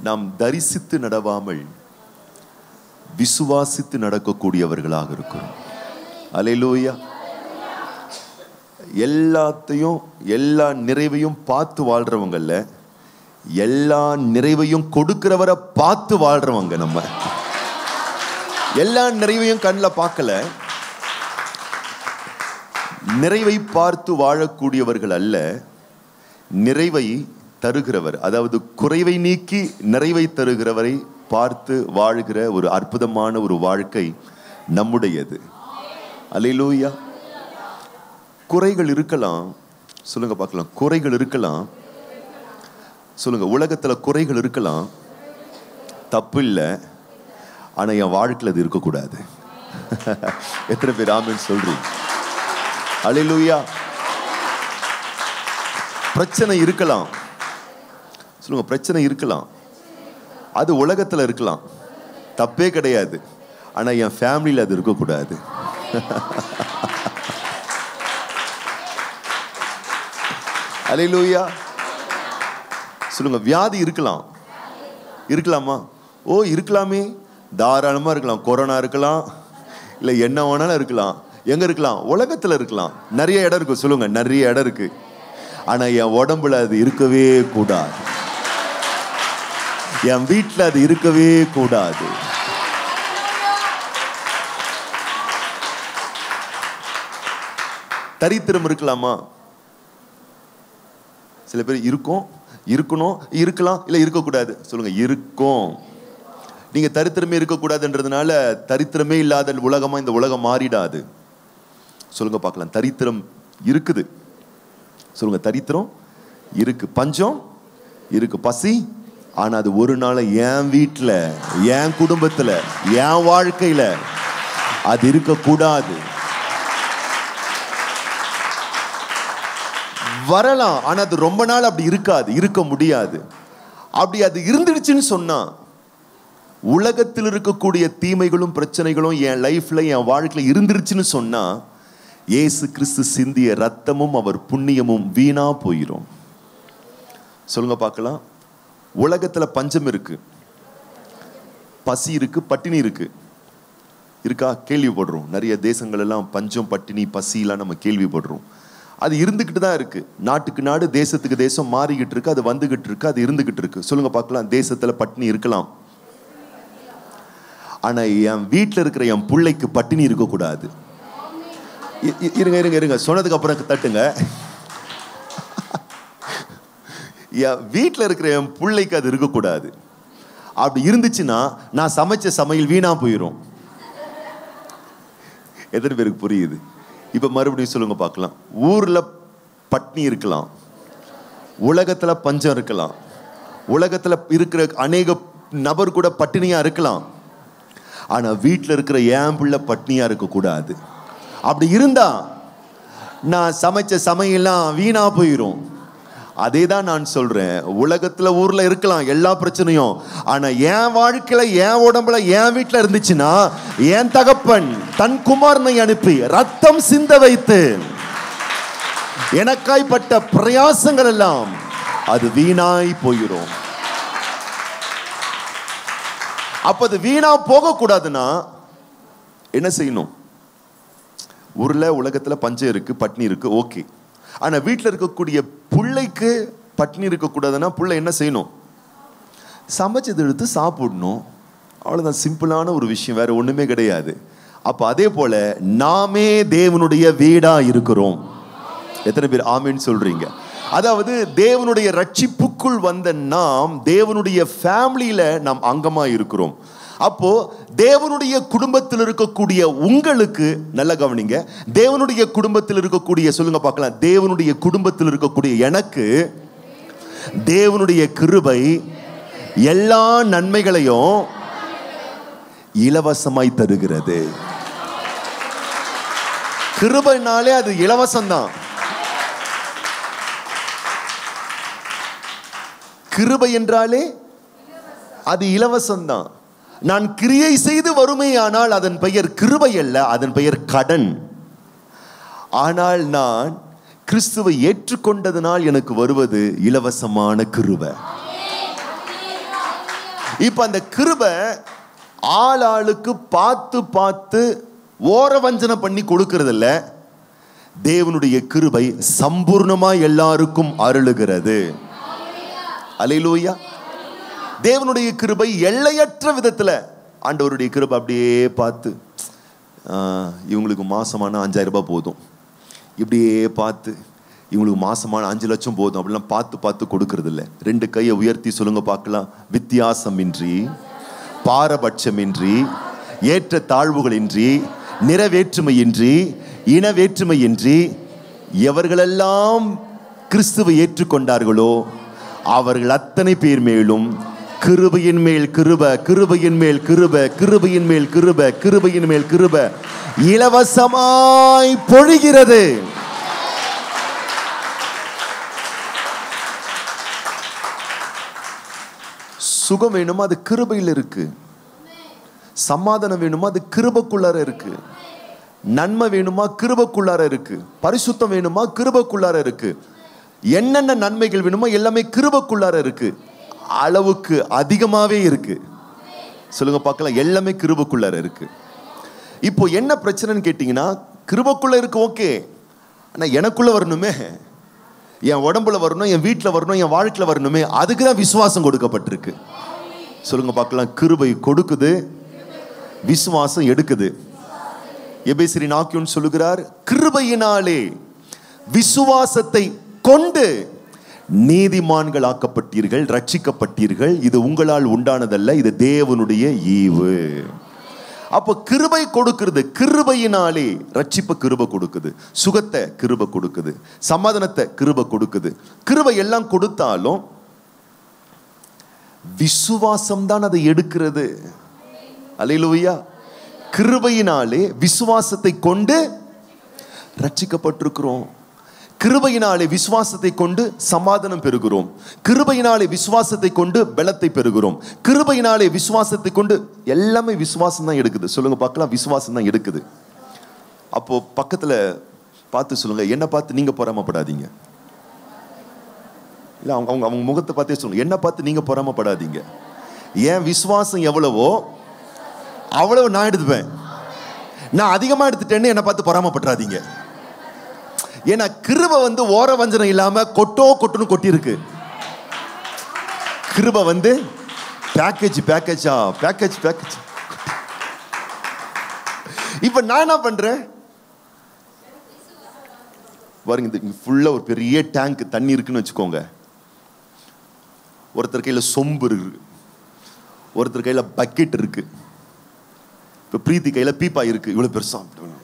நாம் தரிசித்து நடவாமல் விசுவாசித்து நடக்கக்கூடியவர்களாக இருக்கிறோம் அலையிலூயா எல்லாத்தையும் எல்லா நிறைவையும் பார்த்து வாழ்றவங்கல்ல எல்லா நிறைவையும் கொடுக்கிறவரை பார்த்து வாழ்றவங்க நம்ம எல்லா நிறைவையும் கண்ணில் பார்க்கல நிறைவை பார்த்து வாழக்கூடியவர்கள் அல்ல நிறைவை தருகிறவர் அதாவது குறைவை நீக்கி நிறைவை தருகிறவரை பார்த்து வாழ்கிற ஒரு அற்புதமான ஒரு வாழ்க்கை நம்முடையது அலையிலூயா குறைகள் இருக்கலாம் சொல்லுங்க பார்க்கலாம் குறைகள் இருக்கலாம் சொல்லுங்க உலகத்துல குறைகள் இருக்கலாம் தப்பு இல்லை ஆனா என் வாழ்க்கையில் அது இருக்கக்கூடாது எத்தனை பேர் ஆமின்னு சொல்றீங்க அலையிலூயா பிரச்சனை இருக்கலாம் சொல்லுங்க பிரச்சனை இருக்கலாம் அது உலகத்துல இருக்கலாம் தப்பே கிடையாது ஆனா என் ஃபேமிலியில் அது இருக்கக்கூடாது அலையிலூயா சொல்லுங்க வியாதி இருக்கலாம் இருக்கலாமா ஓ இருக்கலாமே தாராளமா இருக்கலாம் கொரோனா இருக்கலாம் இல்ல என்ன வேணாலும் இருக்கலாம் எங்க இருக்கலாம் உலகத்துல இருக்கலாம் நிறைய இடம் இருக்கு சொல்லுங்க நிறைய இடம் இருக்கு ஆனா என் உடம்புல அது இருக்கவே கூடாது என் வீட்டுல அது இருக்கவே கூடாது தரித்திரம் இருக்கலாமா சில பேர் இருக்கும் இருக்கணும் இருக்கலாம் இல்ல இருக்கக்கூடாது சொல்லுங்க இருக்கும் நீங்க தரித்திரமே இருக்கக்கூடாதுன்றதுனால தரித்திரமே இல்லாத உலகமா இந்த உலகம் மாறிடாது சொல்லுங்க பார்க்கலாம் தரித்திரம் இருக்குது சொல்லுங்க தரித்திரம் இருக்கு பஞ்சம் இருக்கு பசி ஆனா அது ஒரு நாள் என் வீட்டுல என் குடும்பத்துல என் வாழ்க்கையில அது இருக்கக்கூடாது வரலாம் ஆனா அது ரொம்ப நாள் அப்படி இருக்காது இருக்க முடியாது அப்படி அது இருந்துடுச்சுன்னு சொன்னா உலகத்தில் இருக்கக்கூடிய தீமைகளும் பிரச்சனைகளும் என் லைஃப்ல என் வாழ்க்கையில இருந்துருச்சுன்னு சொன்னா இயேசு கிறிஸ்து சிந்திய ரத்தமும் அவர் புண்ணியமும் வீணா போயிரும் சொல்லுங்க பார்க்கலாம் உலகத்துல பஞ்சம் இருக்கு பசி இருக்கு பட்டினி இருக்கு இருக்கா கேள்விப்படுறோம் நிறைய தேசங்கள் எல்லாம் பஞ்சம் பட்டினி பசிலாம் நம்ம கேள்விப்படுறோம் அது இருந்துகிட்டு தான் இருக்கு நாட்டுக்கு நாடு தேசத்துக்கு தேசம் மாறிக்கிட்டு இருக்கு அது வந்துகிட்டு இருக்கு அது இருந்துகிட்டு இருக்கு சொல்லுங்க பார்க்கலாம் தேசத்துல பட்டினி இருக்கலாம் ஆனா என் வீட்டில் இருக்கிற என் பிள்ளைக்கு பட்டினி இருக்கக்கூடாது இ- இ- இருங்க இருங்க இருங்க சொன்னதுக்கு அப்புறம் தட்டுங்க என் வீட்டில் இருக்கிற என் பிள்ளைக்கு அது இருக்கக்கூடாது அப்படி இருந்துச்சுன்னா நான் சமைச்ச சமையல் வீணா போயிடும் எத்தனை பேருக்கு புரியுது இப்ப மறுபடியும் சொல்லுங்க பார்க்கலாம் ஊர்ல பட்னி இருக்கலாம் உலகத்துல பஞ்சம் இருக்கலாம் உலகத்துல இருக்கிற அநேக நபர் கூட பட்டினியா இருக்கலாம் ஆனா வீட்டில் இருக்கிற என் பிள்ளை பட்னியா இருக்கக்கூடாது அப்படி இருந்தா நான் சமைச்ச சமையல்லாம் வீணா போயிடும் அதே தான் நான் சொல்றேன் உலகத்துல ஊர்ல இருக்கலாம் எல்லா பிரச்சனையும் ஆனா என் வாழ்க்கையில என் உடம்புல என் வீட்டுல இருந்துச்சுன்னா என் தகப்பன் தன் குமாரனை அனுப்பி ரத்தம் சிந்த வைத்து எனக்காய்ப்பட்ட பிரயாசங்கள் எல்லாம் அது வீணாய் போயிடும் அப்ப அது வீணா போக கூடாதுன்னா என்ன செய்யணும் ஊர்ல உலகத்துல பஞ்சம் இருக்கு பட்னி இருக்கு ஓகே ஆனா வீட்டில் இருக்கக்கூடிய பிள்ளைக்கு பட்னி இருக்கக்கூடாதுன்னா புள்ள என்ன செய்யணும் சமைச்சது எடுத்து சாப்பிடணும் அவ்வளவுதான் சிம்பிளான ஒரு விஷயம் வேற ஒண்ணுமே கிடையாது அப்ப அதே போல நாமே தேவனுடைய வீடா இருக்கிறோம் எத்தனை பேர் ஆமீன்னு சொல்றீங்க அதாவது தேவனுடைய ரட்சிப்புக்குள் வந்த நாம் தேவனுடைய ஃபேமிலியில நாம் அங்கமா இருக்கிறோம் அப்போ தேவனுடைய குடும்பத்தில் இருக்கக்கூடிய உங்களுக்கு நல்ல கவனிங்க தேவனுடைய குடும்பத்தில் இருக்கக்கூடிய சொல்லுங்க பார்க்கலாம் தேவனுடைய குடும்பத்தில் இருக்கக்கூடிய எனக்கு தேவனுடைய கிருபை எல்லா நன்மைகளையும் இலவசமாய் தருகிறது கிருபைனாலே அது இலவசம்தான் கிருபை என்றாலே அது இலவசம்தான் நான் கிரியை செய்து வறுமையானால் அதன் பெயர் கிருபை அல்ல அதன் பெயர் கடன் ஆனால் நான் கிறிஸ்துவை ஏற்றுக்கொண்டதனால் எனக்கு வருவது இலவசமான கிருபை இப்ப அந்த கிருபை ஆள் ஆளுக்கு பார்த்து பார்த்து ஓர வஞ்சனை பண்ணி கொடுக்கறது இல்ல தேவனுடைய கிருபை சம்பூர்ணமா எல்லாருக்கும் அருளுகிறது அலையிலூயா தேவனுடைய கிருபை எல்லையற்ற விதத்துல ஆண்டவருடைய கிருபை அப்படியே பார்த்து ஆ, இவங்களுக்கு மாசமான அஞ்சாயிரம் ரூபாய் போதும் இப்படியே பார்த்து இவங்களுக்கு மாசமான அஞ்சு லட்சம் போதும் அப்படிலாம் பார்த்து பார்த்து கொடுக்கறது இல்ல ரெண்டு கையை உயர்த்தி சொல்லுங்க பார்க்கலாம் வித்தியாசமின்றி பாரபட்சமின்றி ஏற்ற தாழ்வுகளின்றி நிறவேற்றுமையின்றி இனவேற்றுமையின்றி எவர்களெல்லாம் கிறிஸ்துவை ஏற்றுக்கொண்டார்களோ அவர்கள் அத்தனை பேர் மேலும் கிருபையின் மேல் கிருப கிருபையின் மேல் கிருப கிருபையின் மேல் கிருப கிருபையின் மேல் கிருப இலவசமாய் பொழிகிறது சுகம் வேணுமா அது கிருபையில் இருக்கு சமாதானம் வேணுமா அது கிருபக்குள்ளார இருக்கு நன்மை வேணுமா கிருபக்குள்ளார இருக்கு பரிசுத்தம் வேணுமா கிருபக்குள்ளார இருக்கு என்னென்ன நன்மைகள் வேணுமோ எல்லாமே கிருபக்குள்ளார இருக்கு அளவுக்கு அதிகமாவே இருக்கு சொல்லுங்க பார்க்கலாம் எல்லாமே கிருபக்குள்ளார இருக்கு இப்போ என்ன பிரச்சனைன்னு கேட்டிங்கன்னா கிருபக்குள்ள இருக்கு ஓகே ஆனா எனக்குள்ள வரணுமே என் உடம்புல வரணும் என் வீட்டில் வரணும் என் வாழ்க்கையில் வரணுமே அதுக்கு தான் விசுவாசம் கொடுக்கப்பட்டிருக்கு சொல்லுங்க பார்க்கலாம் கிருபை கொடுக்குது விசுவாசம் எடுக்குது எபேசிரி நாக்கியோன் சொல்லுகிறார் கிருபையினாலே விசுவாசத்தை கொண்டு நீதிமான்கள் ஆக்கப்பட்டீர்கள் ரட்சிக்கப்பட்டீர்கள் இது உங்களால் உண்டானதல்ல இது தேவனுடைய ஈவு அப்போ கிருபை கொடுக்கிறது கிருபையினாலே ரட்சிப்பு கிருபை கொடுக்குது சுகத்தை கிருபை கொடுக்குது சமாதானத்தை கிருபை கொடுக்குது கிருபை எல்லாம் கொடுத்தாலும் விசுவாசம் தான் அதை எடுக்கிறது அலையிலுவையா கிருபையினாலே விசுவாசத்தை கொண்டு ரட்சிக்கப்பட்டிருக்கிறோம் கிருபையினாலே விசுவாசத்தை கொண்டு சமாதானம் பெறுகிறோம் கிருபையினாலே விசுவாசத்தை கொண்டு பலத்தை பெறுகிறோம் கிருபையினாலே விசுவாசத்தை கொண்டு எல்லாமே விசுவாசம் தான் எடுக்குது சொல்லுங்க பார்க்கலாம் விசுவாசம் தான் எடுக்குது அப்போ பக்கத்துல பார்த்து சொல்லுங்க என்ன பார்த்து நீங்க பொறாமப்படாதீங்க இல்ல அவங்க அவங்க அவங்க முகத்தை பார்த்தே சொல்லுங்க என்ன பார்த்து நீங்க பொறாமப்படாதீங்க என் விசுவாசம் எவ்வளவோ அவ்வளவு நான் எடுத்துப்பேன் நான் அதிகமா எடுத்துட்டேன்னு என்னை பார்த்து பொறாமப்பட்டுறாதீங்க ஏன்னா கிருபை வந்து ஓர வஞ்சனம் இல்லாம கொட்டோ கொட்டுன்னு கொட்டி இருக்கு கிருபை வந்து பேக்கேஜ் பேக்கேஜா பேக்கேஜ் பேக்கேஜ் இப்ப நான் என்ன பண்றேன் பாருங்க இந்த ஃபுல்லா ஒரு பெரிய டேங்க் தண்ணி இருக்குன்னு வச்சுக்கோங்க ஒருத்தர் கையில சொம்பு இருக்கு ஒருத்தர் கையில பக்கெட் இருக்கு இப்ப பிரீத்தி கையில பீப்பா இருக்கு இவ்வளவு பெருசா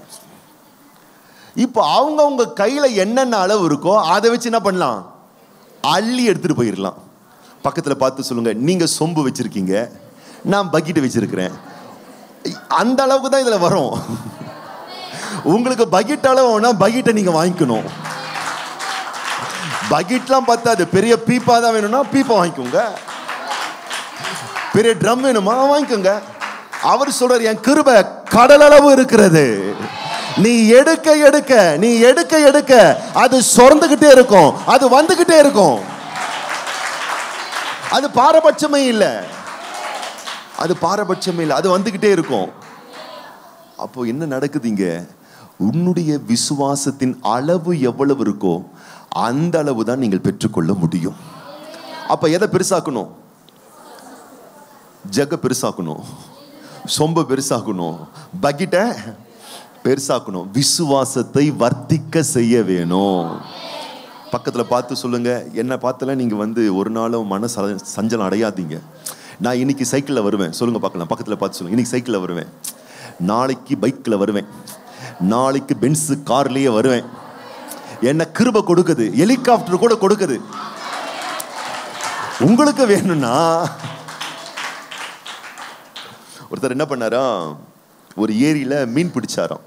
இப்போ அவங்கவுங்க கையில என்னென்ன அளவு இருக்கோ அதை வச்சு என்ன பண்ணலாம் அள்ளி எடுத்துட்டு போயிடலாம் பக்கத்துல பார்த்து சொல்லுங்க நீங்க சொம்பு வச்சிருக்கீங்க நான் பக்கெட் வச்சிருக்கிறேன் அந்த அளவுக்கு தான் இதுல வரும் உங்களுக்கு பக்கெட் அளவு வேணா பக்கெட்டை நீங்க வாங்கிக்கணும் பக்கெட்லாம் பத்தாது பெரிய பீப்பா தான் வேணும்னா பீப்பா வாங்கிக்கோங்க பெரிய ட்ரம் வேணுமா வாங்கிக்கோங்க அவர் சொல்றாரு என் கிருபை கடல் அளவு இருக்கிறது நீ எடுக்க எடுக்க நீ எடுக்க எடுக்க அது சொர்ந்துகிட்டே இருக்கும் அது வந்துகிட்டே இருக்கும் அது பாரபட்சமே இல்லை அது பாரபட்சமே இல்லை அது வந்துகிட்டே இருக்கும் அப்போ என்ன நடக்குது இங்க உன்னுடைய விசுவாசத்தின் அளவு எவ்வளவு இருக்கோ அந்த அளவு தான் நீங்கள் பெற்றுக்கொள்ள முடியும் அப்ப எதை பெருசாக்கணும் ஜக பெருசாக்கணும் சொம்ப பெருசாக்கணும் பக்கிட்ட பெருசாக்கணும் விசுவாசத்தை வர்த்திக்க செய்ய வேணும் பக்கத்துல பார்த்து சொல்லுங்க என்ன பார்த்தல நீங்க வந்து ஒரு நாளும் மன ச- சஞ்சலம் அடையாதீங்க நான் இன்னைக்கு சைக்கிளில் வருவேன் சொல்லுங்க பார்க்கலாம் பக்கத்துல பார்த்து சொல்லுங்க இன்னைக்கு சைக்கிளில் வருவேன் நாளைக்கு பைக்கில் வருவேன் நாளைக்கு பென்ஸு கார்லயே வருவேன் என்ன கிருபை கொடுக்குது ஹெலிகாப்டர் கூட கொடுக்குது உங்களுக்கு வேணும்னா ஒருத்தர் என்ன பண்ணாரா ஒரு ஏரியில மீன் பிடிச்சாராம்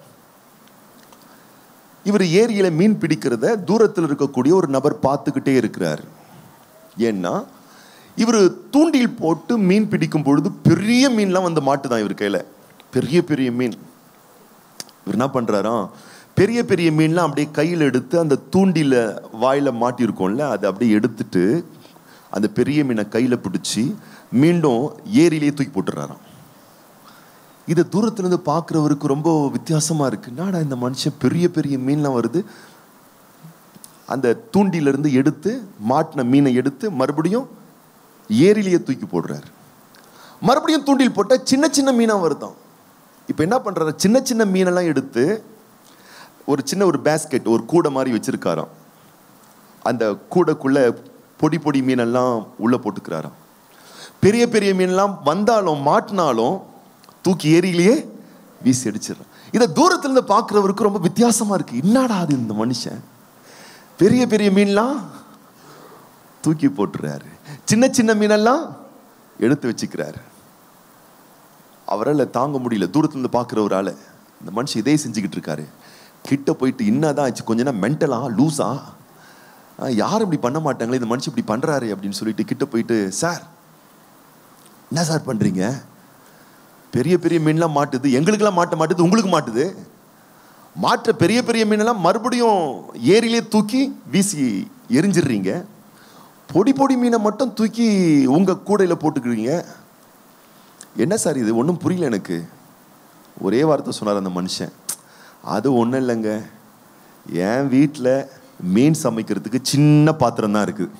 இவர் ஏரியில மீன் பிடிக்கிறத தூரத்தில் இருக்கக்கூடிய ஒரு நபர் பார்த்துக்கிட்டே இருக்கிறார் ஏன்னா இவர் தூண்டில் போட்டு மீன் பிடிக்கும் பொழுது பெரிய மீன்லாம் வந்து மாட்டுதான் இவர் கையில பெரிய பெரிய மீன் இவர் என்ன பண்றாராம் பெரிய பெரிய மீன்லாம் அப்படியே கையில் எடுத்து அந்த தூண்டில வாயில மாட்டியிருக்கோம்ல அதை அப்படியே எடுத்துட்டு அந்த பெரிய மீனை கையில பிடிச்சி மீண்டும் ஏரியிலேயே தூக்கி போட்டுறாராம் இதை தூரத்துல இருந்து பார்க்குறவருக்கு ரொம்ப வித்தியாசமா இருக்கு என்னடா இந்த மனுஷன் பெரிய பெரிய மீன்லாம் வருது அந்த தூண்டிலிருந்து எடுத்து மாட்டின மீனை எடுத்து மறுபடியும் ஏரியிலேயே தூக்கி போடுறாரு மறுபடியும் தூண்டில் போட்ட சின்ன சின்ன மீனா வருதாம் இப்போ என்ன பண்றாரு சின்ன சின்ன மீனெல்லாம் எடுத்து ஒரு சின்ன ஒரு பேஸ்கெட் ஒரு கூடை மாதிரி வச்சிருக்காராம் அந்த கூடைக்குள்ள பொடி பொடி மீனெல்லாம் உள்ள போட்டுக்கிறாராம் பெரிய பெரிய மீன்லாம் வந்தாலும் மாட்டினாலும் தூக்கி ஏரியிலேயே வீசி அடிச்சிடறான் இதை தூரத்துல இருந்து பார்க்குறவருக்கு ரொம்ப வித்தியாசமா இருக்கு என்னடா அது இந்த மனுஷன் பெரிய பெரிய மீன்லாம் தூக்கி போட்டுறாரு சின்ன சின்ன மீனெல்லாம் எடுத்து வச்சுக்கிறாரு அவரால் தாங்க முடியல தூரத்துல இருந்து பார்க்குற ஒரு ஆளை இந்த மனுஷன் இதே செஞ்சுக்கிட்டு இருக்காரு கிட்ட போயிட்டு என்னதான் ஆச்சு கொஞ்ச நேரம் மென்டலா லூஸா யாரும் இப்படி பண்ண மாட்டாங்களே இந்த மனுஷன் இப்படி பண்றாரு அப்படின்னு சொல்லிட்டு கிட்ட போயிட்டு சார் என்ன சார் பண்றீங்க பெரிய பெரிய மீன்லாம் மாட்டுது எங்களுக்கெல்லாம் மாட்ட மாட்டுது உங்களுக்கு மாட்டுது மாற்ற பெரிய பெரிய மீனெல்லாம் மறுபடியும் ஏரியிலே தூக்கி வீசி எரிஞ்சிடுறீங்க பொடி பொடி மீனை மட்டும் தூக்கி உங்க கூடையில போட்டுக்கிறீங்க என்ன சார் இது ஒன்றும் புரியல எனக்கு ஒரே வார்த்தை சொன்னார் அந்த மனுஷன் அது ஒன்றும் இல்லைங்க என் வீட்டில் மீன் சமைக்கிறதுக்கு சின்ன பாத்திரம் தான் இருக்குது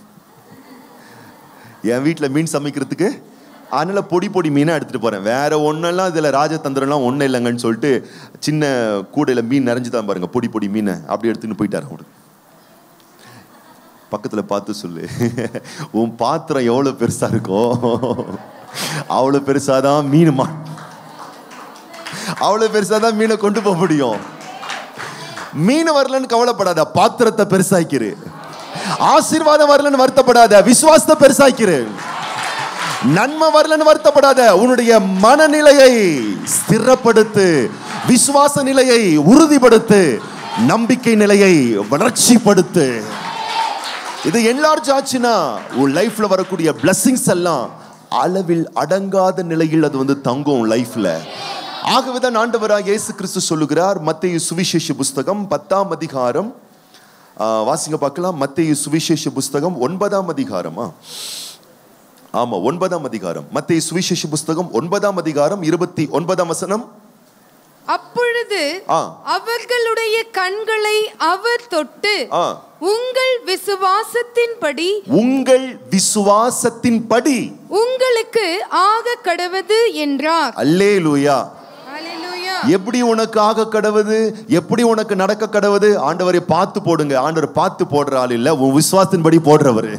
என் வீட்டில் மீன் சமைக்கிறதுக்கு அதனால பொடி பொடி மீனை எடுத்துட்டு போறேன் வேற ஒன்றெல்லாம் இதில் ராஜதந்திரம்லாம் ஒன்றும் இல்லைங்கன்னு சொல்லிட்டு சின்ன கூடையில் மீன் நிறைஞ்சு தான் பாருங்க பொடி பொடி மீனை அப்படி எடுத்துன்னு போயிட்டாரு அவரு பக்கத்தில் பார்த்து சொல்லு உன் பாத்திரம் எவ்வளோ பெருசா இருக்கோ அவ்வளோ பெருசாதான் மீன் மா அவ்வளோ பெருசாதான் மீனை கொண்டு போக முடியும் மீன் வரலன்னு கவலைப்படாத பாத்திரத்தை பெருசாக்கிரு ஆசீர்வாதம் வரலன்னு வருத்தப்படாத விசுவாசத்தை பெருசாக்கிரு நன்மை வரலன்னு வருத்தப்படாத உன்னுடைய மனநிலையை ஸ்திரப்படுத்து விசுவாச நிலையை உறுதிப்படுத்து நம்பிக்கை நிலையை வளர்ச்சிப்படுத்து இது என்லார்ஜ் ஆச்சுன்னா உன் லைஃப்ல வரக்கூடிய blessings எல்லாம் அளவில் அடங்காத நிலையில் அது வந்து தங்கும் லைஃப்ல ஆகவேதான் ஆண்டவராக இயேசு கிறிஸ்து சொல்லுகிறார் மத்தேயு சுவிசேஷ புஸ்தகம் பத்தாம் அதிகாரம் ஆ, வாசிங்க பார்க்கலாம் மத்தேயு சுவிசேஷ புஸ்தகம் ஒன்பதாம் அதிகாரமா ஆமா ஒன்பதாம் அதிகாரம் மத்தேயு சுவிசேஷ புஸ்தகம் ஒன்பதாம் அதிகாரம் இருபத்தி ஒன்பதாம் வசனம் அப்பொழுது ஆ. அவர்களுடைய கண்களை அவர் தொட்டு ஆ. உங்கள் விசுவாசத்தின்படி உங்கள் விசுவாசத்தின்படி உங்களுக்கு ஆக கடவது என்றார் அல்லேலூயா அல்லேலூயா. எப்படி உனக்கு ஆக கடவுது எப்படி உனக்கு நடக்க கடவுது ஆண்டவரை பார்த்து போடுங்க ஆண்டவர் பார்த்து போடுற ஆள் இல்ல உன் விசுவாசத்தின்படி போடுறவரு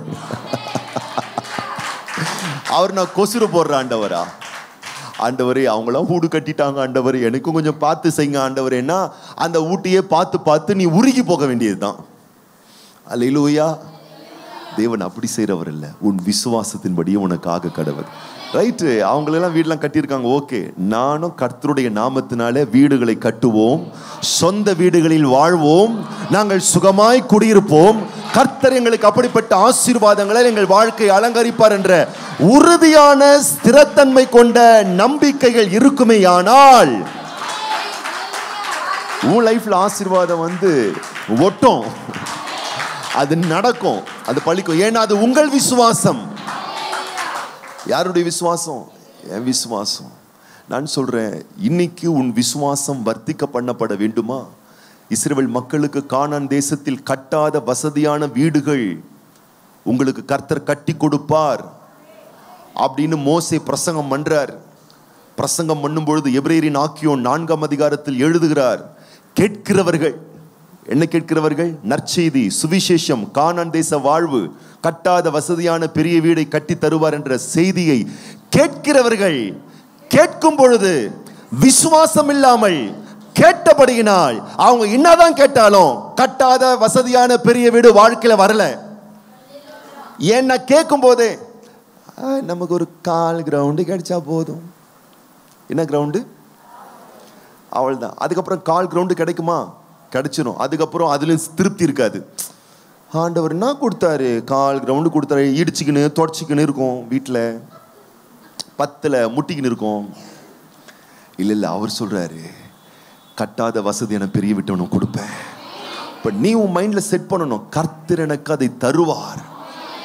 அவர் நான் கொசுறு போடுற ஆண்டவரா ஆண்டவரே அவங்களாம் வீடு கட்டிட்டாங்க ஆண்டவர் எனக்கும் கொஞ்சம் பார்த்து செய்யுங்க ஆண்டவரேன்னா அந்த ஊட்டியே பார்த்து பார்த்து நீ உருகி போக வேண்டியதுதான் அல்லேலூயா தேவன் அப்படி செய்கிறவர் இல்லை உன் விசுவாசத்தின்படியே உனக்காக கடவுள் ரைட்டு அவங்களெல்லாம் வீடெல்லாம் கட்டியிருக்காங்க ஓகே நானும் கர்த்தருடைய நாமத்தினாலே வீடுகளை கட்டுவோம் சொந்த வீடுகளில் வாழ்வோம் நாங்கள் சுகமாய் குடியிருப்போம் கர்த்தர் எங்களுக்கு அப்படிப்பட்ட ஆசீர்வாதங்களை எங்கள் வாழ்க்கை அலங்கரிப்பார் என்ற உறுதியான ஸ்திரத்தன்மை கொண்ட நம்பிக்கைகள் இருக்குமேயானால் உன் லைஃப்ல ஆசீர்வாதம் வந்து ஒட்டும் அது நடக்கும் அது பழிக்கும் ஏன்னா அது உங்கள் விசுவாசம் யாருடைய விசுவாசம் என் விசுவாசம் நான் சொல்றேன் இன்னைக்கு உன் விசுவாசம் வர்த்திக்க பண்ணப்பட வேண்டுமா இஸ்ரேல் மக்களுக்கு கானான் தேசத்தில் கட்டாத வசதியான வீடுகள் உங்களுக்கு கர்த்தர் கட்டி கொடுப்பார் அப்படின்னு மோசே பிரசங்கம் பண்றார் பிரசங்கம் பண்ணும் பொழுது எபிரேயரின் ஆக்கியோன் நான்காம் அதிகாரத்தில் எழுதுகிறார் கேட்கிறவர்கள் என்ன கேட்கிறவர்கள் நற்செய்தி சுவிசேஷம் கானான் தேச வாழ்வு கட்டாத வசதியான பெரிய வீடை கட்டி தருவார் என்ற செய்தியை கேட்கிறவர்கள் கேட்கும் பொழுது விசுவாசம் இல்லாமல் கேட்டபடியினால் அவங்க என்னதான் கேட்டாலும் கட்டாத வசதியான பெரிய வீடு வாழ்க்கையில வரல ஏன்னா கேட்கும் போதே "ஆ, நமக்கு ஒரு கால் கிரவுண்டு கிடைச்சா போதும் என்ன கிரவுண்டு அவள்தான் அதுக்கப்புறம் கால் கிரவுண்டு கிடைக்குமா கிடைச்சிரும் அதுக்கப்புறம் அதுல திருப்தி இருக்காது ஆண்டவர் என்ன கொடுத்தாரு கால் கிரவுண்டு கொடுத்தாரு இடிச்சுக்கின்னு தொடச்சிக்கின்னு இருக்கும் வீட்டில் பத்தில் முட்டிக்கின்னு இருக்கும் இல்லை இல்லை அவர் சொல்றாரு கட்டாத வசதி என பெரிய விட்டு உனக்கு கொடுப்பேன் இப்போ நீ உன் மைண்டில் செட் பண்ணணும் கர்த்தர் எனக்கு அதை தருவார்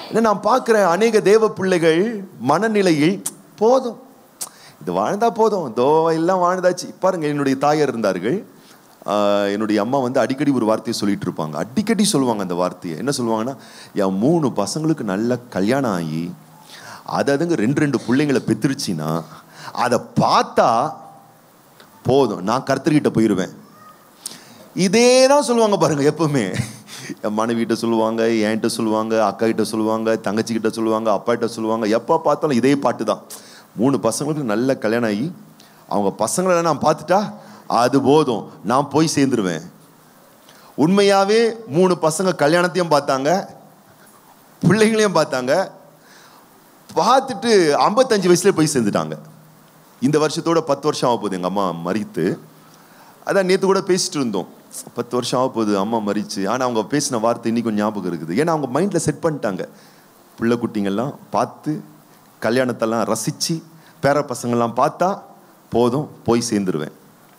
ஏன்னா நான் பார்க்குறேன் அநேக தேவ பிள்ளைகள் மனநிலையில் போதும் இது வாழ்ந்தா போதும் தோ எல்லாம் வாழ்ந்தாச்சு பாருங்க என்னுடைய தாயார் இருந்தார்கள் ஆஹ் என்னுடைய அம்மா வந்து அடிக்கடி ஒரு வார்த்தையை சொல்லிட்டு இருப்பாங்க அடிக்கடி சொல்லுவாங்க அந்த வார்த்தையை என்ன சொல்லுவாங்கன்னா என் மூணு பசங்களுக்கு நல்ல கல்யாணம் ஆகி அது அதுங்க ரெண்டு ரெண்டு பிள்ளைங்களை பெத்துருச்சுன்னா அதை பார்த்தா போதும் நான் கர்த்தர்கிட்ட போயிடுவேன் இதே தான் சொல்லுவாங்க பாருங்க எப்பவுமே என் மனைவிட்ட சொல்லுவாங்க என்கிட்ட சொல்லுவாங்க அக்கா கிட்ட சொல்லுவாங்க தங்கச்சி கிட்ட சொல்லுவாங்க அப்பா கிட்ட சொல்லுவாங்க எப்போ பார்த்தாலும் இதே பாட்டு தான் மூணு பசங்களுக்கு நல்ல கல்யாணம் ஆகி அவங்க பசங்களை நான் பார்த்துட்டா அது போதும் நான் போய் சேர்ந்துருவேன் உண்மையாவே மூணு பசங்க கல்யாணத்தையும் பார்த்தாங்க பிள்ளைங்களையும் பார்த்தாங்க பார்த்துட்டு ஐம்பத்தஞ்சு வயசுல போய் சேர்ந்துட்டாங்க இந்த வருஷத்தோட பத்து வருஷம் ஆக போகுது எங்கள் அம்மா மறித்து அதான் நேற்று கூட பேசிட்டு இருந்தோம் பத்து வருஷம் ஆக போகுது அம்மா மறிச்சு ஆனால் அவங்க பேசின வார்த்தை இன்னைக்கும் ஞாபகம் இருக்குது ஏன்னா அவங்க மைண்டில் செட் பண்ணிட்டாங்க பிள்ளை குட்டிங்கெல்லாம் பார்த்து கல்யாணத்தெல்லாம் ரசித்து பேர பசங்கள்லாம் பார்த்தா போதும் போய் சேர்ந்துருவேன்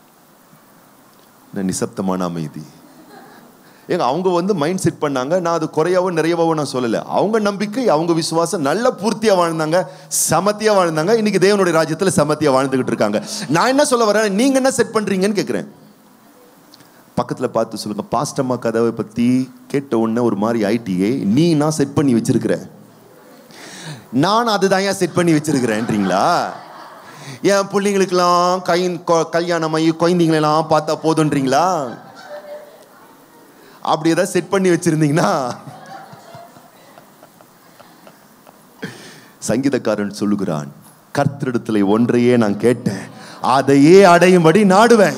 என்ன நிசப்தமான அமைதி ஏங்க அவங்க வந்து மைண்ட் செட் பண்ணாங்க நான் அது குறையாவோ நிறையவோ நான் சொல்லலை அவங்க நம்பிக்கை அவங்க விசுவாசம் நல்ல பூர்த்தியா வாழ்ந்தாங்க சமத்தியா வாழ்ந்தாங்க இன்னைக்கு தேவனுடைய ராஜ்யத்துல சமத்தியா வாழ்ந்துகிட்டு இருக்காங்க நான் என்ன சொல்ல வரேன் நீங்க என்ன செட் பண்றீங்கன்னு கேட்கிறேன் பக்கத்துல பார்த்து சொல்லுங்க பாஸ்டம்மா கதவை பத்தி கேட்ட உடனே ஒரு மாதிரி ஐடியே நீ நான் செட் பண்ணி வச்சிருக்கிற நான் அதுதான் ஏன் செட் பண்ணி வச்சிருக்கிறேன்றீங்களா என் பிள்ளைங்களுக்கெல்லாம் கை கொ- கல்யாணம் ஆகி குழந்தைங்களெல்லாம் பார்த்தா போதுன்றீங்களா அப்படி ஏதாவது செட் பண்ணி வச்சிருந்தீங்கன்னா சங்கீதக்காரன் சொல்லுகிறான் கர்த்தரிடத்துல ஒன்றையே நான் கேட்டேன் அதையே அடையும்படி நாடுவேன்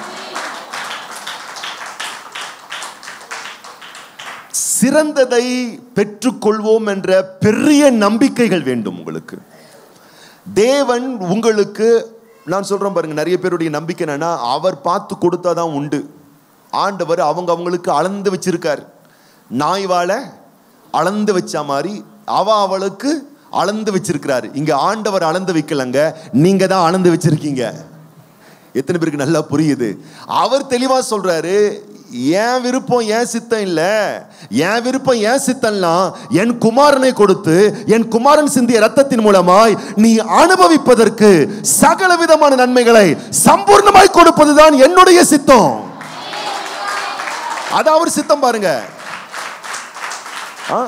சிறந்ததை பெற்றுக்கொள்வோம் என்ற பெரிய நம்பிக்கைகள் வேண்டும் உங்களுக்கு தேவன் உங்களுக்கு நான் சொல்றேன் பாருங்க நிறைய பேருடைய நம்பிக்கை என்னன்னா அவர் பார்த்து கொடுத்தாதான் உண்டு ஆண்டவர் அவங்க அவங்களுக்கு அளந்து வச்சிருக்கார் நாய் வாழை அளந்து வச்ச மாதிரி அவ அவளுக்கு அளந்து வச்சிருக்கிறாரு இங்க ஆண்டவர் அளந்து வைக்கலங்க நீங்க தான் அளந்து வச்சிருக்கீங்க எத்தனை பேருக்கு நல்லா புரியுது அவர் தெளிவா சொல்றாரு என் விருப்பம் என் சித்தம் இல்ல என் விருப்பம் என் சித்தம்லாம் என் குமாரனை கொடுத்து என் குமாரன் சிந்திய ரத்தத்தின் மூலமாய் நீ அனுபவிப்பதற்கு சகல விதமான நன்மைகளை சம்பூர்ணமாய் கொடுப்பதுதான் என்னுடைய சித்தம் அது அவர் சித்தம் பாருங்க ஆ?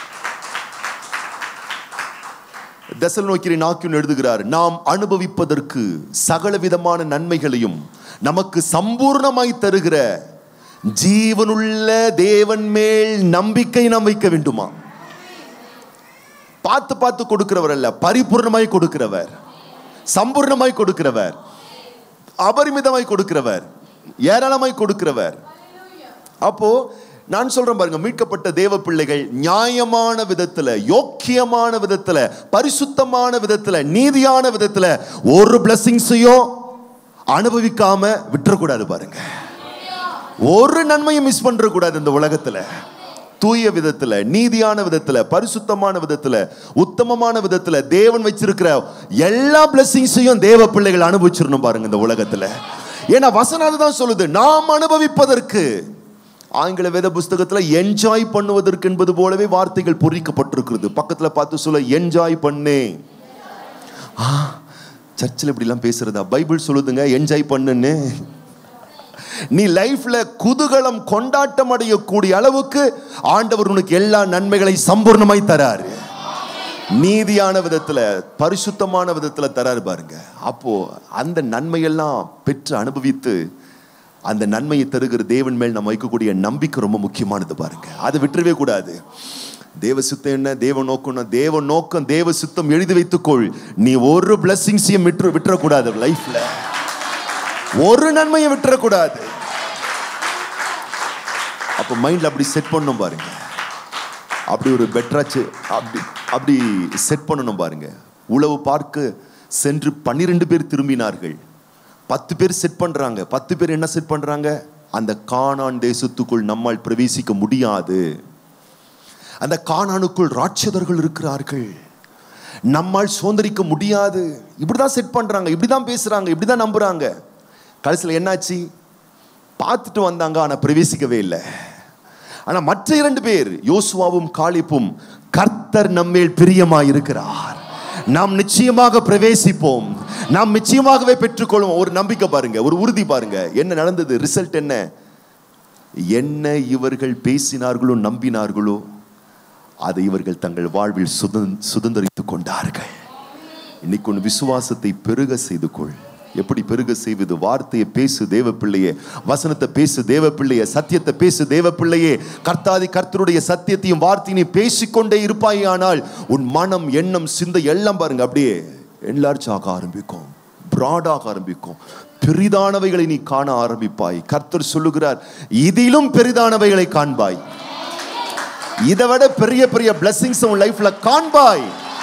தெசலோனிக்கரை நாக்கின் எழுதுகிறார் நாம் அனுபவிப்பதற்கு சகல விதமான நன்மைகளையும் நமக்கு சம்பூர்ணமாய் தருகிற ஜீவனுள்ள தேவன் மேல் நம்பிக்கை நாம் வைக்க வேண்டுமா பார்த்து பார்த்து கொடுக்கிறவர் அல்ல பரிபூர்ணமாய் கொடுக்கிறவர் சம்பூர்ணமாய் கொடுக்கிறவர் அபரிமிதமாய் கொடுக்கிறவர் ஏராளமாய் கொடுக்கிறவர் அப்போ நான் சொல்றேன் பாருங்க மீட்கப்பட்ட தேவ பிள்ளைகள் நியாயமான விதத்துல யோக்கியமான விதத்துல பரிசுத்தமான விதத்துல நீதியான விதத்துல ஒரு பிளஸிங்ஸையும் அனுபவிக்காம விட்டுறக்கூடாது பாருங்க ஒரு நன்மையும் மிஸ் பண்ற கூடாது இந்த உலகத்துல தூய விதத்துல நீதியான விதத்துல பரிசுத்தமான விதத்துல உத்தமமான விதத்துல தேவன் வச்சிருக்கிற எல்லா பிளஸிங்ஸையும் தேவ பிள்ளைகள் அனுபவிச்சிடணும் பாருங்க இந்த உலகத்துல ஏன்னா வசனம் அதுதான் சொல்லுது நாம் அனுபவிப்பதற்கு ஆங்கில வேத புஸ்தகத்துல என்ஜாய் பண்ணுவதற்கு என்பது போலவே வார்த்தைகள் பொறிக்கப்பட்டிருக்கிறது பக்கத்துல பார்த்து சொல்ல என்ஜாய் பண்ணே ஆ சர்ச்சில் இப்படிலாம் பேசுறதா பைபிள் சொல்லுதுங்க என்ஜாய் பண்ணுன்னு நீ லைஃப்ல குதூகலம் கொண்டாட்டம் அடையக்கூடிய அளவுக்கு ஆண்டவர் உனக்கு எல்லா நன்மைகளை சம்பூர்ணமாய் தராரு நீதியான விதத்துல பரிசுத்தமான விதத்துல தராரு பாருங்க அப்போ அந்த நன்மையெல்லாம் பெற்று அனுபவித்து அந்த நன்மையை தருகிற தேவன் மேல் நம்ம வைக்கக்கூடிய நம்பிக்கை ரொம்ப முக்கியமானது பாருங்க அதை விட்டுறவே கூடாது தேவ சித்தம் என்ன தேவ நோக்கம் தேவ நோக்கம் தேவ சித்தம் எழுதி வைத்துக்கொள் நீ ஒரு பிளஸ்ஸிங்ஸையும் விட்டு விட்டுறக்கூடாது லைஃப்ல ஒரு நன்மையை விட்டுறக்கூடாது அப்போ மைண்ட்ல அப்படி செட் பண்ணணும் பாருங்க அப்படி ஒரு பெட்டராச்சு அப்படி அப்படி செட் பண்ணணும் பாருங்க உளவு பார்க்க சென்று பன்னிரெண்டு பேர் திரும்பினார்கள் பத்து பேர் செட் பண்றாங்க பத்து பேர் என்ன செட் பண்றாங்க அந்த கானான் தேசத்துக்குள் நம்மால் பிரவேசிக்க முடியாது அந்த கானானுக்குள் ராட்சதர்கள் இருக்கிறார்கள் நம்மால் சுதந்திரிக்க முடியாது இப்படிதான் செட் பண்றாங்க இப்படிதான் பேசுறாங்க இப்படிதான் நம்புறாங்க கடைசியில் என்னாச்சு பார்த்துட்டு வந்தாங்க ஆனா பிரவேசிக்கவே இல்லை ஆனா மற்ற இரண்டு பேர் யோசுவாவும் காலிப்பும் கர்த்த கர்த்தர் நம்மேல் பிரியமாயிருக்கிறார் நாம் நிச்சயமாக பிரவேசிப்போம் நாம் நிச்சயமாகவே பெற்றுக்கொள்வோம் ஒரு நம்பிக்கை பாருங்க ஒரு உறுதி பாருங்க என்ன நடந்தது ரிசல்ட் என்ன என்ன இவர்கள் பேசினார்களோ நம்பினார்களோ அதை இவர்கள் தங்கள் வாழ்வில் சுதந் சுதந்திரித்துக் கொண்டார்கள் இன்னைக்கு உன் விசுவாசத்தை பெருக செய்து கொள் எப்படி பெருக செய்வது வார்த்தையை பேசு தேவ பிள்ளையே வசனத்தை பேசு தேவ பிள்ளையே சத்தியத்தை பேசு தேவ பிள்ளையே கர்த்தாதி கர்த்தருடைய சத்தியத்தையும் வார்த்தையும் பேசிக்கொண்டே இருப்பாயானால் உன் மனம் எண்ணம் சிந்தை எல்லாம் பாருங்க அப்படியே என்லார்ஜ் ஆக ஆரம்பிக்கும் பிராடாக ஆரம்பிக்கும் பெரிதானவைகளை நீ காண ஆரம்பிப்பாய் கர்த்தர் சொல்லுகிறார் இதிலும் பெரிதானவைகளை காண்பாய் இதை விட பெரிய பெரிய பிளஸிங்ஸ் உன் லைஃப்ல காண்பாய்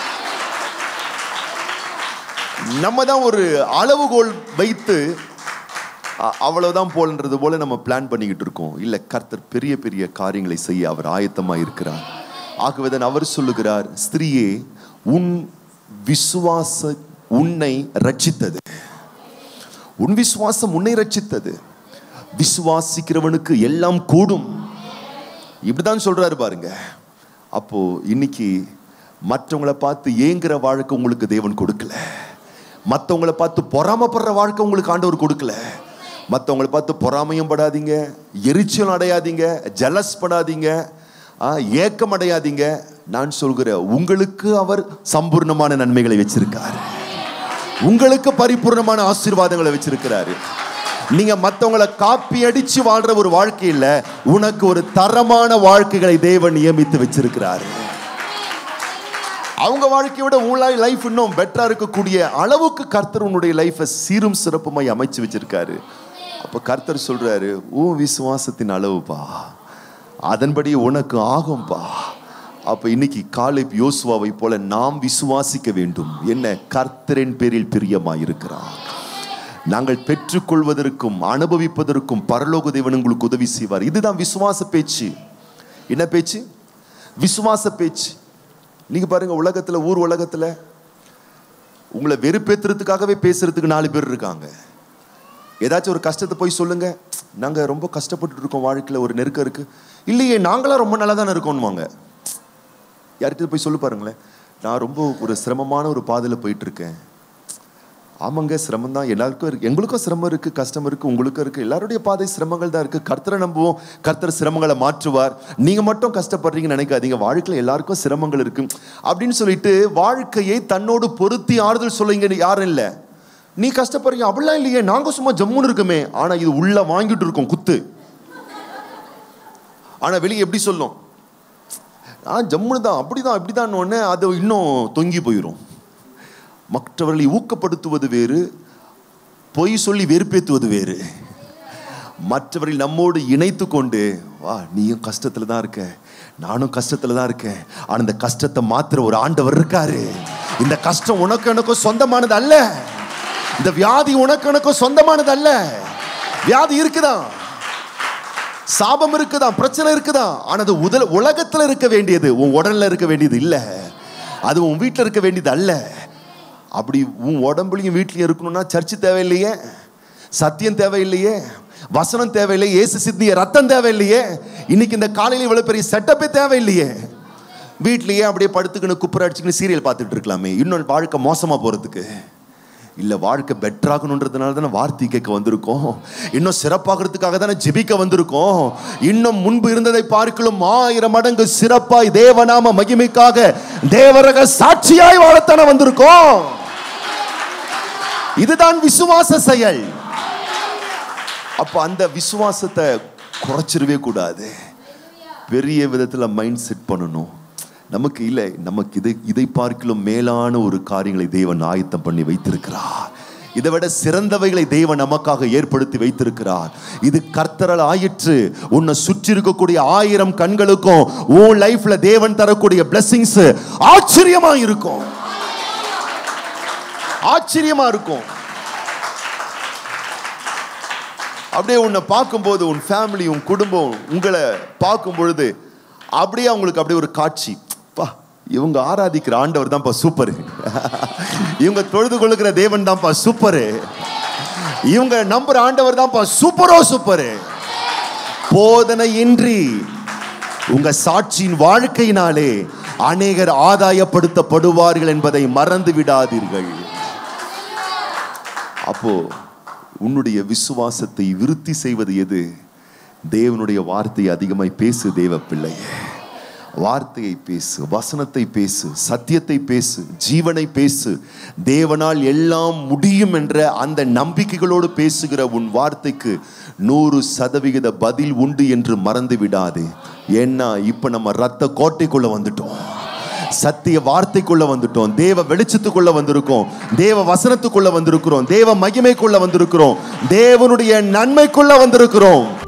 நம்ம தான் ஒரு அளவுகோல் வைத்து அ- அவ்வளவுதான் போலன்றது போல நம்ம பிளான் பண்ணிக்கிட்டு இருக்கோம் இல்ல கர்த்தர் பெரிய பெரிய காரியங்களை செய்ய அவர் ஆயத்தமா இருக்கிறார் ஆகவேதான் அவர் சொல்லுகிறார் ஸ்திரீயே உன் விசுவாச உன்னை ரட்சித்தது உன் விசுவாசம் உன்னை ரட்சித்தது விசுவாசிக்கிறவனுக்கு எல்லாம் கூடும் இப்படிதான் சொல்றாரு பாருங்க அப்போ இன்னைக்கு மற்றவங்களை பார்த்து ஏங்குற வாழ்க்கை உங்களுக்கு தேவன் கொடுக்கல மற்றவங்களை பார்த்து பொறாமப்படுற வாழ்க்கை உங்களுக்கு ஆண்டவர் கொடுக்கல மற்றவங்களை பார்த்து பொறாமையும் படாதீங்க எரிச்சல் அடையாதீங்க ஜலஸ் படாதீங்க ஆ, ஏக்கம் அடையாதீங்க நான் சொல்கிறேன் உங்களுக்கு அவர் சம்பூர்ணமான நன்மைகளை வச்சிருக்காரு உங்களுக்கு பரிபூர்ணமான ஆசீர்வாதங்களை வச்சிருக்கிறாரு நீங்க மத்தவங்களை காப்பி அடிச்சு வாழ்ற ஒரு வாழ்க்கை இல்ல உனக்கு ஒரு தரமான வாழ்க்கைகளை தேவன் நியமித்து வச்சிருக்கிறாரு அவங்க வாழ்க்கையை விட உன் லைஃப் இன்னும் பெட்டரா இருக்கக்கூடிய அளவுக்கு கர்த்தர் உன்னுடைய லைஃபை சீரும் சிறப்புமாய் அமைச்சு வச்சிருக்காரு அப்ப கர்த்தர் சொல்றாரு உன் விசுவாசத்தின் அளவுப்பா அதன்படி உனக்கு ஆகும்பா அப்ப இன்னைக்கு காலேப் யோசுவாவை போல நாம் விசுவாசிக்க வேண்டும் என்ன கர்த்தரின் பேரில் பிரியமாயிருக்கிறார் நாங்கள் பெற்றுக்கொள்வதற்கும் அனுபவிப்பதற்கும் பரலோக தேவன் உங்களுக்கு உதவி செய்வார் இதுதான் விசுவாச பேச்சு என்ன பேச்சு விசுவாச பேச்சு நீங்க பாருங்க உலகத்துல ஊர் உலகத்துல உங்களை வெறுப்பேத்துறதுக்காகவே பேசுறதுக்கு நாலு பேர் இருக்காங்க ஏதாச்சும் ஒரு கஷ்டத்தை போய் சொல்லுங்க நாங்க ரொம்ப கஷ்டப்பட்டு இருக்கோம் வாழ்க்கையில ஒரு நெருக்கம் இருக்கு இல்லையே நாங்களாம் ரொம்ப நல்லா தானே இருக்கோம்வாங்க யார்கிட்ட போய் சொல்லு பாருங்களேன் நான் ரொம்ப ஒரு சிரமமான ஒரு பாதையில போயிட்டு இருக்கேன் ஆமாங்க சிரமம் தான் எல்லாருக்கும் இருக்கு எங்களுக்கும் சிரமம் இருக்கு கஷ்டம் இருக்கு உங்களுக்கும் இருக்கு எல்லாருடைய பாதை சிரமங்கள் தான் இருக்கு கர்த்தரை நம்புவோம் கர்த்தர் சிரமங்களை மாற்றுவார் நீங்க மட்டும் கஷ்டப்படுறீங்கன்னு நினைக்காதீங்க வாழ்க்கையில எல்லாருக்கும் சிரமங்கள் இருக்கு அப்படின்னு சொல்லிட்டு வாழ்க்கையை தன்னோடு பொருத்தி ஆறுதல் சொல்லுங்க யாரும் இல்லை நீ கஷ்டப்படுறீங்க அப்படிலாம் இல்லையே நாங்க சும்மா ஜம்முன்னு இருக்குமே ஆனா இது உள்ள வாங்கிட்டு இருக்கோம் குத்து ஆனா வெளியே எப்படி சொல்லும் ஆ ஜம்முன்னு தான் அப்படிதான் இப்படிதான் உடனே அது இன்னும் தொங்கி போயிடும் மற்றவர்களை ஊக்கப்படுத்துவது வேறு பொய் சொல்லி வெறுப்பேத்துவது வேறு மற்றவர்கள் நம்மோடு இணைத்து கொண்டு வா நீயும் கஷ்டத்துல தான் இருக்க நானும் கஷ்டத்துல தான் இருக்கேன் ஆனா இந்த கஷ்டத்தை மாத்துற ஒரு ஆண்டவர் இருக்காரு இந்த கஷ்டம் உனக்கு எனக்கும் சொந்தமானது அல்ல இந்த வியாதி உனக்கு எனக்கும் சொந்தமானது அல்ல வியாதி இருக்குதான் சாபம் இருக்குதான் பிரச்சனை இருக்குதான் ஆனா அது உதல உலகத்துல இருக்க வேண்டியது உன் உடல்ல இருக்க வேண்டியது இல்ல அது உன் வீட்டுல இருக்க வேண்டியது அல்ல அப்படி உன் உடம்புலையும் வீட்லயும் இருக்கணும்னா சர்ச்சு தேவையில்லையே சத்தியம் தேவையில்லையே வசனம் தேவையில்லையே இயேசு சித்திய ரத்தம் தேவையில்லையே இன்னைக்கு இந்த காலையில இவ்வளவு பெரிய செட்டப்பே தேவையில்லையே வீட்லயே அப்படியே படுத்துக்கின்னு குப்புற அடிச்சுக்கின்னு சீரியல் பார்த்துட்டு இருக்கலாமே இன்னும் வாழ்க்கை மோசமா போறதுக்கு இல்ல வாழ்க்கை பெட்டராகணுன்றதுனால தானே வார்த்தை கேட்க வந்திருக்கோம் இன்னும் சிறப்பாகிறதுக்காக தானே ஜெபிக்க வந்திருக்கோம் இன்னும் முன்பு இருந்ததை பார்க்கலும் ஆயிரம் மடங்கு சிறப்பாய் தேவநாம மகிமைக்காக தேவரக சாட்சியாய் வாழத்தானே வந்திருக்கோம் இதுதான் விசுவாச செயல் அப்ப அந்த விசுவாசத்தை குறைச்சிடவே கூடாது பெரிய விதத்துல மைண்ட் செட் பண்ணணும் நமக்கு இல்லை நமக்கு இதை இதை பார்க்கலும் மேலான ஒரு காரியங்களை தேவன் ஆயத்தம் பண்ணி வைத்திருக்கிறார் இதை விட சிறந்தவைகளை தேவன் நமக்காக ஏற்படுத்தி வைத்திருக்கிறார் இது கர்த்தரால் ஆயிற்று உன்னை சுற்றி இருக்கக்கூடிய ஆயிரம் கண்களுக்கும் உன் லைஃப்ல தேவன் தரக்கூடிய பிளெஸிங்ஸ் ஆச்சரியமா இருக்கும் ஆச்சரியமா இருக்கும் அப்படியே உன்னை பார்க்கும்போது உன் ஃபேமிலி உன் குடும்பம் உங்களை பார்க்கும் பொழுது அப்படியே அவங்களுக்கு அப்படியே ஒரு காட்சி பா இவங்க ஆராதிக்கிற ஆண்டவர் தான்ப்பா சூப்பர் இவங்க தொழுது கொள்ளுகிற தேவன் தான்ப்பா சூப்பரு இவங்க நம்புற ஆண்டவர் தான்ப்பா சூப்பரோ சூப்பரு போதனையின்றி உங்க சாட்சியின் வாழ்க்கையினாலே அநேகர் ஆதாயப்படுத்தப்படுவார்கள் என்பதை மறந்து விடாதீர்கள் அப்போ உன்னுடைய விசுவாசத்தை விருத்தி செய்வது எது தேவனுடைய வார்த்தையை அதிகமாய் பேசு தேவ பிள்ளையே வார்த்தையை பேசு வசனத்தை பேசு சத்தியத்தை பேசு ஜீவனை பேசு தேவனால் எல்லாம் முடியும் என்ற அந்த நம்பிக்கைகளோடு பேசுகிற உன் வார்த்தைக்கு நூறு சதவிகித பதில் உண்டு என்று மறந்து விடாதே ஏன்னா இப்ப நம்ம ரத்த கோட்டைக்குள்ள வந்துட்டோம் சத்திய வார்த்தைக்குள்ள வந்துட்டோம் தேவ வெளிச்சத்துக்குள்ள வந்திருக்கோம் தேவ வசனத்துக்குள்ள வந்திருக்கிறோம் தேவ மகிமைக்குள்ள வந்திருக்கிறோம் தேவனுடைய நன்மைக்குள்ள வந்திருக்கிறோம்